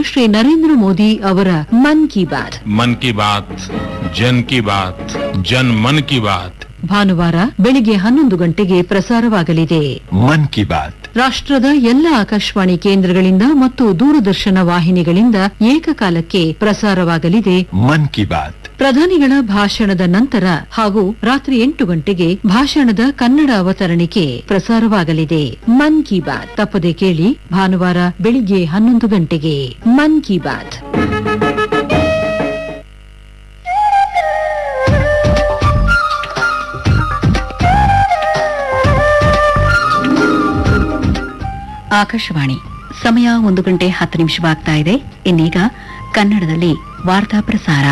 ಶ್ರೀ ನರೇಂದ್ರ ಮೋದಿ ಅವರ ಮನ್ ಕಿ ಬಾತ್ मन की बात जन की बात जन मन की बात ಭಾನುವಾರ ಬೆಳಿಗ್ಗೆ ಹನ್ನೊಂದು ಗಂಟೆಗೆ ಪ್ರಸಾರವಾಗಲಿದೆ मन की बात ರಾಷ್ಟ್ರದ ಎಲ್ಲ ಆಕಾಶವಾಣಿ ಕೇಂದ್ರಗಳಿಂದ ಮತ್ತು ದೂರದರ್ಶನ ವಾಹಿನಿಗಳಿಂದ ಏಕಕಾಲಕ್ಕೆ ಪ್ರಸಾರವಾಗಲಿದೆ मन की बात ಪ್ರಧಾನಿಗಳ ಭಾಷಣದ ನಂತರ ಹಾಗೂ ರಾತ್ರಿ ಎಂಟು ಗಂಟೆಗೆ ಭಾಷಣದ ಕನ್ನಡ ಅವತರಣಿಕೆ ಪ್ರಸಾರವಾಗಲಿದೆ ಮನ್ ಕಿ ಬಾತ್ ತಪ್ಪದೆ ಕೇಳಿ ಭಾನುವಾರ ಬೆಳಿಗ್ಗೆ ಹನ್ನೊಂದು ಗಂಟೆಗೆ ಮನ್ ಕಿ ಬಾತ್ ಆಕಾಶವಾಣಿ ಸಮಯ ಒಂದು ಗಂಟೆ ಹತ್ತು ನಿಮಿಷವಾಗ್ತಾ ಇದೆ ಇನ್ನೀಗ ಕನ್ನಡದಲ್ಲಿ ವಾರ್ತಾ ಪ್ರಸಾರ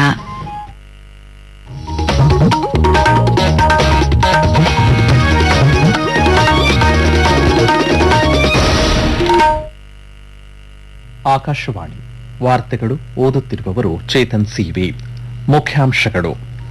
ಆಕಾಶವಾಣಿ ವಾರ್ತೆಗಳು ಓದುತ್ತಿರುವವರು ಚೇತನ್ ಸಿವಿ ಮುಖ್ಯಾಂಶಗಳು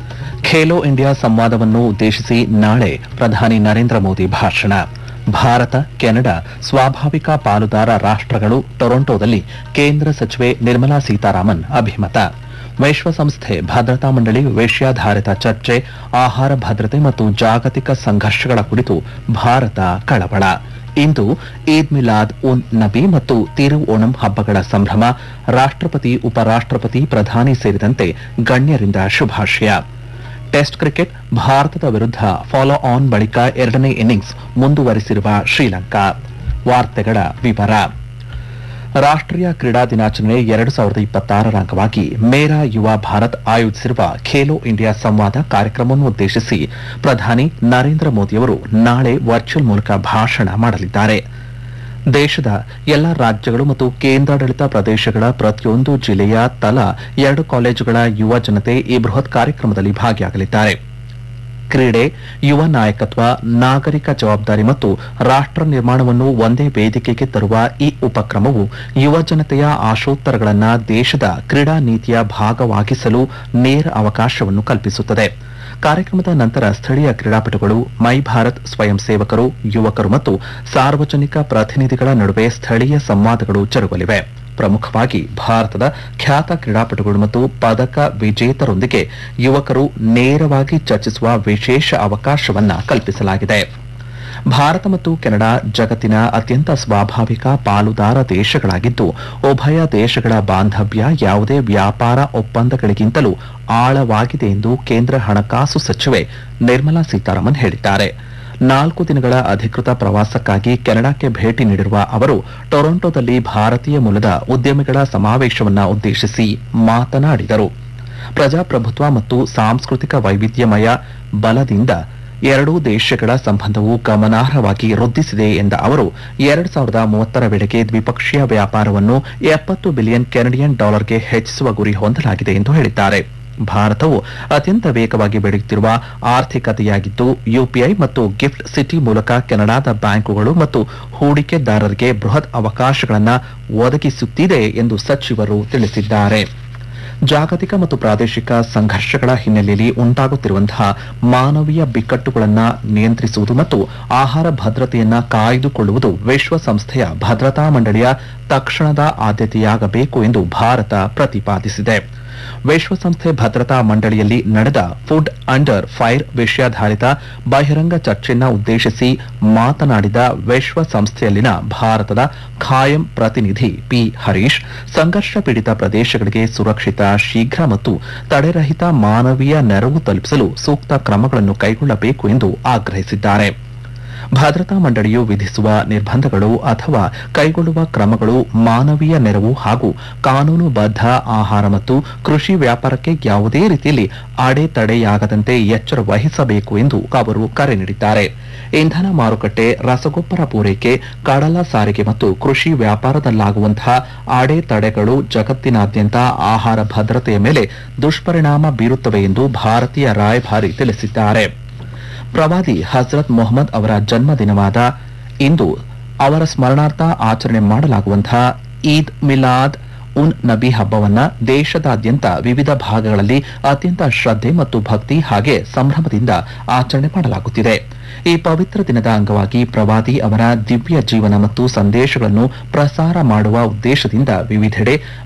ಖೇಲೋ ಇಂಡಿಯಾ ಸಂವಾದವನ್ನು ಉದ್ದೇಶಿಸಿ ನಾಳೆ ಪ್ರಧಾನಿ ನರೇಂದ್ರ ಮೋದಿ ಭಾಷಣ ಭಾರತ ಕೆನಡಾ ಸ್ವಾಭಾವಿಕ ಪಾಲುದಾರ ರಾಷ್ಟ್ರಗಳು ಟೊರೊಂಟೊದಲ್ಲಿ ಕೇಂದ್ರ ಸಚಿವೆ ನಿರ್ಮಲಾ ಸೀತಾರಾಮನ್ ಅಭಿಮತ ವಿಶ್ವಸಂಸ್ಥೆ ಭದ್ರತಾ ಮಂಡಳಿ ವಿಷಯಾಧಾರಿತ ಚರ್ಚೆ ಆಹಾರ ಭದ್ರತೆ ಮತ್ತು ಜಾಗತಿಕ ಸಂಘರ್ಷಗಳ ಕುರಿತು ಭಾರತ ಕಳವಳ ಇಂದು ಈದ್ ಮಿಲಾದ್ ಉನ್ ನಬಿ ಮತ್ತು ತಿರು ಓಣಂ ಹಬ್ಬಗಳ ಸಂಭ್ರಮ ರಾಷ್ಟ್ರಪತಿ ಉಪರಾಷ್ಟ್ರಪತಿ ಪ್ರಧಾನಿ ಸೇರಿದಂತೆ ಗಣ್ಯರಿಂದ ಶುಭಾಶಯ ಟೆಸ್ಟ್ ಕ್ರಿಕೆಟ್ ಭಾರತದ ವಿರುದ್ಧ ಫಾಲೋ ಆನ್ ಬಳಿಕ ಎರಡನೇ ಇನ್ನಿಂಗ್ಸ್ ಮುಂದುವರಿಸಿರುವ ಶ್ರೀಲಂಕಾ ವಾರ್ತೆಗಳ ವಿವರ ರಾಷ್ಟ್ರೀಯ ಕ್ರೀಡಾ ದಿನಾಚರಣೆ ಎರಡು ಸಾವಿರದ ಇಪ್ಪತ್ತಾರರ ಅಂಗವಾಗಿ ಮೇರಾ ಯುವ ಭಾರತ್ ಆಯೋಜಿಸಿರುವ ಖೇಲೋ ಇಂಡಿಯಾ ಸಂವಾದ ಕಾರ್ಯಕ್ರಮವನ್ನು ಉದ್ದೇಶಿಸಿ ಪ್ರಧಾನಿ ನರೇಂದ್ರ ಮೋದಿಯವರು ನಾಳೆ ವರ್ಚುವಲ್ ಮೂಲಕ ಭಾಷಣ ಮಾಡಲಿದ್ದಾರೆ ದೇಶದ ಎಲ್ಲ ರಾಜ್ಯಗಳು ಮತ್ತು ಕೇಂದ್ರಾಡಳಿತ ಪ್ರದೇಶಗಳ ಪ್ರತಿಯೊಂದು ಜಿಲ್ಲೆಯ ತಲಾ ಎರಡು ಕಾಲೇಜುಗಳ ಯುವ ಜನತೆ ಈ ಬೃಹತ್ ಕಾರ್ಯಕ್ರಮದಲ್ಲಿ ಭಾಗಿಯಾಗಲಿದ್ದಾರೆ ಕ್ರೀಡೆ ಯುವ ನಾಯಕತ್ವ ನಾಗರಿಕ ಜವಾಬ್ದಾರಿ ಮತ್ತು ರಾಷ್ಟ್ರ ನಿರ್ಮಾಣವನ್ನು ಒಂದೇ ವೇದಿಕೆಗೆ ತರುವ ಈ ಉಪಕ್ರಮವು ಯುವ ಜನತೆಯ ಆಶೋತ್ತರಗಳನ್ನು ದೇಶದ ಕ್ರೀಡಾ ನೀತಿಯ ಭಾಗವಾಗಿಸಲು ನೇರ ಅವಕಾಶವನ್ನು ಕಲ್ಪಿಸುತ್ತದೆ ಕಾರ್ಯಕ್ರಮದ ನಂತರ ಸ್ಥಳೀಯ ಕ್ರೀಡಾಪಟುಗಳು ಮೈ ಭಾರತ್ ಸ್ವಯಂ ಸೇವಕರು ಯುವಕರು ಮತ್ತು ಸಾರ್ವಜನಿಕ ಪ್ರತಿನಿಧಿಗಳ ನಡುವೆ ಸ್ಥಳೀಯ ಸಂವಾದಗಳು ಜರುಗಲಿವೆ ಪ್ರಮುಖವಾಗಿ ಭಾರತದ ಖ್ಯಾತ ಕ್ರೀಡಾಪಟುಗಳು ಮತ್ತು ಪದಕ ವಿಜೇತರೊಂದಿಗೆ ಯುವಕರು ನೇರವಾಗಿ ಚರ್ಚಿಸುವ ವಿಶೇಷ ಅವಕಾಶವನ್ನ ಕಲ್ಪಿಸಲಾಗಿದೆ ಭಾರತ ಮತ್ತು ಕೆನಡಾ ಜಗತ್ತಿನ ಅತ್ಯಂತ ಸ್ವಾಭಾವಿಕ ಪಾಲುದಾರ ದೇಶಗಳಾಗಿದ್ದು ಉಭಯ ದೇಶಗಳ ಬಾಂಧವ್ಯ ಯಾವುದೇ ವ್ಯಾಪಾರ ಒಪ್ಪಂದಗಳಿಗಿಂತಲೂ ಆಳವಾಗಿದೆ ಎಂದು ಕೇಂದ್ರ ಹಣಕಾಸು ಸಚಿವೆ ನಿರ್ಮಲಾ ಸೀತಾರಾಮನ್ ಹೇಳಿದ್ದಾರೆ ನಾಲ್ಕು ದಿನಗಳ ಅಧಿಕೃತ ಪ್ರವಾಸಕ್ಕಾಗಿ ಕೆನಡಾಕ್ಕೆ ಭೇಟಿ ನೀಡಿರುವ ಅವರು ಟೊರೊಂಟೊದಲ್ಲಿ ಭಾರತೀಯ ಮೂಲದ ಉದ್ಯಮಿಗಳ ಸಮಾವೇಶವನ್ನ ಉದ್ದೇಶಿಸಿ ಮಾತನಾಡಿದರು ಪ್ರಜಾಪ್ರಭುತ್ವ ಮತ್ತು ಸಾಂಸ್ಕೃತಿಕ ವೈವಿಧ್ಯಮಯ ಬಲದಿಂದ ಎರಡೂ ದೇಶಗಳ ಸಂಬಂಧವು ಗಮನಾರ್ಹವಾಗಿ ವೃದ್ಧಿಸಿದೆ ಎಂದ ಅವರು ಎರಡು ಸಾವಿರದ ಮೂವತ್ತರ ವೇಳೆಗೆ ದ್ವಿಪಕ್ಷೀಯ ವ್ಯಾಪಾರವನ್ನು ಎಪ್ಪತ್ತು ಬಿಲಿಯನ್ ಕೆನಡಿಯನ್ ಡಾಲರ್ಗೆ ಹೆಚ್ಚಿಸುವ ಗುರಿ ಹೊಂದಲಾಗಿದೆ ಎಂದು ಹೇಳಿದ್ದಾರೆ ಭಾರತವು ಅತ್ಯಂತ ವೇಗವಾಗಿ ಬೆಳೆಯುತ್ತಿರುವ ಆರ್ಥಿಕತೆಯಾಗಿದ್ದು ಯುಪಿಐ ಮತ್ತು ಗಿಫ್ಟ್ ಸಿಟಿ ಮೂಲಕ ಕೆನಡಾದ ಬ್ಯಾಂಕುಗಳು ಮತ್ತು ಹೂಡಿಕೆದಾರರಿಗೆ ಬೃಹತ್ ಅವಕಾಶಗಳನ್ನು ಒದಗಿಸುತ್ತಿದೆ ಎಂದು ಸಚಿವರು ತಿಳಿಸಿದ್ದಾರೆ ಜಾಗತಿಕ ಮತ್ತು ಪ್ರಾದೇಶಿಕ ಸಂಘರ್ಷಗಳ ಹಿನ್ನೆಲೆಯಲ್ಲಿ ಉಂಟಾಗುತ್ತಿರುವಂತಹ ಮಾನವೀಯ ಬಿಕ್ಕಟ್ಟುಗಳನ್ನು ನಿಯಂತ್ರಿಸುವುದು ಮತ್ತು ಆಹಾರ ಭದ್ರತೆಯನ್ನ ಕಾಯ್ದುಕೊಳ್ಳುವುದು ವಿಶ್ವಸಂಸ್ಥೆಯ ಭದ್ರತಾ ಮಂಡಳಿಯ ತಕ್ಷಣದ ಆದ್ಯತೆಯಾಗಬೇಕು ಎಂದು ಭಾರತ ಪ್ರತಿಪಾದಿಸಿದೆ ವಿಶ್ವಸಂಸ್ಥೆ ಭದ್ರತಾ ಮಂಡಳಿಯಲ್ಲಿ ನಡೆದ ಫುಡ್ ಅಂಡರ್ ಫೈರ್ ವಿಷಯಾಧಾರಿತ ಬಹಿರಂಗ ಚರ್ಚೆಯನ್ನ ಉದ್ದೇಶಿಸಿ ಮಾತನಾಡಿದ ವಿಶ್ವಸಂಸ್ಥೆಯಲ್ಲಿನ ಭಾರತದ ಖಾಯಂ ಪ್ರತಿನಿಧಿ ಪಿ ಹರೀಶ್ ಸಂಘರ್ಷ ಪೀಡಿತ ಪ್ರದೇಶಗಳಿಗೆ ಸುರಕ್ಷಿತ ಶೀಘ್ರ ಮತ್ತು ತಡೆರಹಿತ ಮಾನವೀಯ ನೆರವು ತಲುಪಿಸಲು ಸೂಕ್ತ ಕ್ರಮಗಳನ್ನು ಕೈಗೊಳ್ಳಬೇಕು ಎಂದು ಆಗ್ರಹಿಸಿದ್ದಾರೆ ಭದ್ರತಾ ಮಂಡಳಿಯು ವಿಧಿಸುವ ನಿರ್ಬಂಧಗಳು ಅಥವಾ ಕೈಗೊಳ್ಳುವ ಕ್ರಮಗಳು ಮಾನವೀಯ ನೆರವು ಹಾಗೂ ಕಾನೂನುಬದ್ಧ ಆಹಾರ ಮತ್ತು ಕೃಷಿ ವ್ಯಾಪಾರಕ್ಕೆ ಯಾವುದೇ ರೀತಿಯಲ್ಲಿ ಅಡೆತಡೆಯಾಗದಂತೆ ಎಚ್ಚರ ವಹಿಸಬೇಕು ಎಂದು ಅವರು ಕರೆ ನೀಡಿದ್ದಾರೆ ಇಂಧನ ಮಾರುಕಟ್ಟೆ ರಸಗೊಬ್ಬರ ಪೂರೈಕೆ ಕಡಲ ಸಾರಿಗೆ ಮತ್ತು ಕೃಷಿ ವ್ಯಾಪಾರದಲ್ಲಾಗುವಂತಹ ಅಡೆತಡೆಗಳು ಜಗತ್ತಿನಾದ್ಯಂತ ಆಹಾರ ಭದ್ರತೆಯ ಮೇಲೆ ದುಷ್ಪರಿಣಾಮ ಬೀರುತ್ತವೆ ಎಂದು ಭಾರತೀಯ ರಾಯಭಾರಿ ತಿಳಿಸಿದ್ದಾರೆ ಪ್ರವಾದಿ ಹಜರತ್ ಮೊಹಮ್ಮದ್ ಅವರ ಜನ್ಮದಿನವಾದ ಇಂದು ಅವರ ಸ್ಮರಣಾರ್ಥ ಆಚರಣೆ ಮಾಡಲಾಗುವಂತಹ ಈದ್ ಮಿಲಾದ್ ಉನ್ ನಬಿ ಹಬ್ಬವನ್ನ ದೇಶದಾದ್ಯಂತ ವಿವಿಧ ಭಾಗಗಳಲ್ಲಿ ಅತ್ಯಂತ ಶ್ರದ್ಧೆ ಮತ್ತು ಭಕ್ತಿ ಹಾಗೆ ಸಂಭ್ರಮದಿಂದ ಆಚರಣೆ ಮಾಡಲಾಗುತ್ತಿದೆ ಈ ಪವಿತ್ರ ದಿನದ ಅಂಗವಾಗಿ ಪ್ರವಾದಿ ಅವರ ದಿವ್ಯ ಜೀವನ ಮತ್ತು ಸಂದೇಶಗಳನ್ನು ಪ್ರಸಾರ ಮಾಡುವ ಉದ್ದೇಶದಿಂದ ವಿವಿಧೆಡೆ